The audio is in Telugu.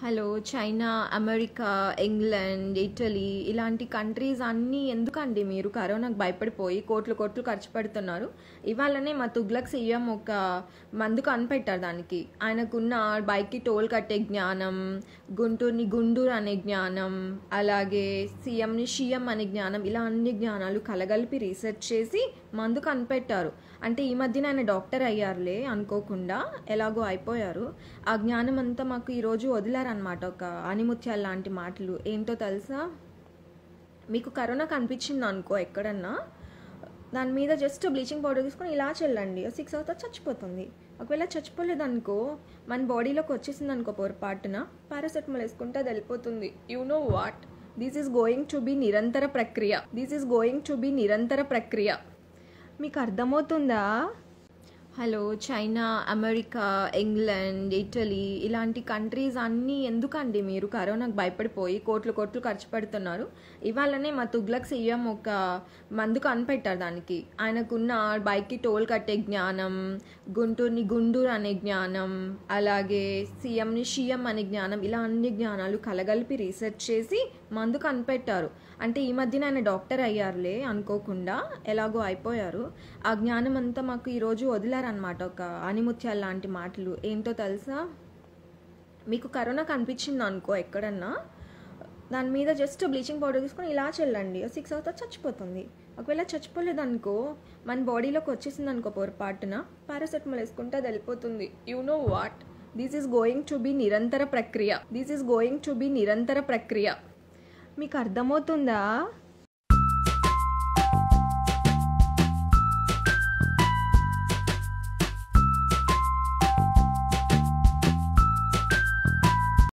hello China America England Italy ఇలాంటి కంట్రీస్ అన్నీ ఎందుకండి మీరు కరోనాకు భయపడిపోయి కోట్లు కోట్లు ఖర్చు పెడుతున్నారు ఇవాళనే మా తుగ్లక్ సీఎం ఒక మందు కనిపెట్టారు దానికి ఆయనకున్న బైక్కి టోల్ కట్టే జ్ఞానం గుంటూరుని గుండూరు అనే జ్ఞానం అలాగే సీఎంని షిఎం అనే జ్ఞానం ఇలా అన్ని జ్ఞానాలు కలగలిపి రీసెర్చ్ చేసి మందు కనిపెట్టారు అంటే ఈ మధ్యన ఆయన డాక్టర్ అయ్యారులే అనుకోకుండా ఎలాగో అయిపోయారు ఆ జ్ఞానం అంతా మాకు ఈరోజు వదిలారనమాట ఒక ఆనిముత్యాలు లాంటి మాటలు ఏంటో తెలుసా మీకు కరోనా కనిపించింది అనుకో ఎక్కడన్నా దాని మీద జస్ట్ బ్లీచింగ్ పౌడర్ తీసుకొని ఇలా చల్లండి సిక్స్ అవుతా చచ్చిపోతుంది ఒకవేళ చచ్చిపోలేదు అనుకో మన బాడీలోకి వచ్చేసింది అనుకో పొరపాటున పారాసెటమాల్ వేసుకుంటే అది వెళ్ళిపోతుంది you know what this is going to be నిరంతర ప్రక్రియ this is going to be నిరంతర ప్రక్రియ మీకు అర్థమవుతుందా hello China America England Italy ఇలాంటి కంట్రీస్ అన్నీ ఎందుకండి మీరు కరోనాకు భయపడిపోయి కోట్లు కోట్లు ఖర్చు పెడుతున్నారు ఇవాళనే మా తుగ్లక్ సీఎం ఒక మందు కనిపెట్టారు దానికి ఆయనకున్న బైక్కి టోల్ కట్టే జ్ఞానం గుంటూరుని గుండూరు అనే జ్ఞానం అలాగే సీఎంని షిఎం అనే జ్ఞానం ఇలా అన్ని జ్ఞానాలు కలగలిపి రీసెర్చ్ చేసి మందు కనిపెట్టారు అంటే ఈ మధ్యన ఆయన డాక్టర్ అయ్యారులే అనుకోకుండా ఎలాగో అయిపోయారు ఆ జ్ఞానం అంతా మాకు ఈరోజు వదిలారనమాట ఒక ఆనిముత్యాలు లాంటి మాటలు ఏంటో తెలుసా మీకు కరోనా కనిపించింది అనుకో ఎక్కడన్నా దాని మీద జస్ట్ బ్లీచింగ్ పౌడర్ తీసుకొని ఇలా చల్లండి సిక్స్ అవుతా చచ్చిపోతుంది ఒకవేళ చచ్చిపోలేదు అనుకో మన బాడీలోకి వచ్చేసింది అనుకో పొరపాటున పారాసెటమాల్ వేసుకుంటే అది వెళ్ళిపోతుంది you know what this is going to be నిరంతర ప్రక్రియ this is going to be నిరంతర ప్రక్రియ మీకు అర్థమవుతుందా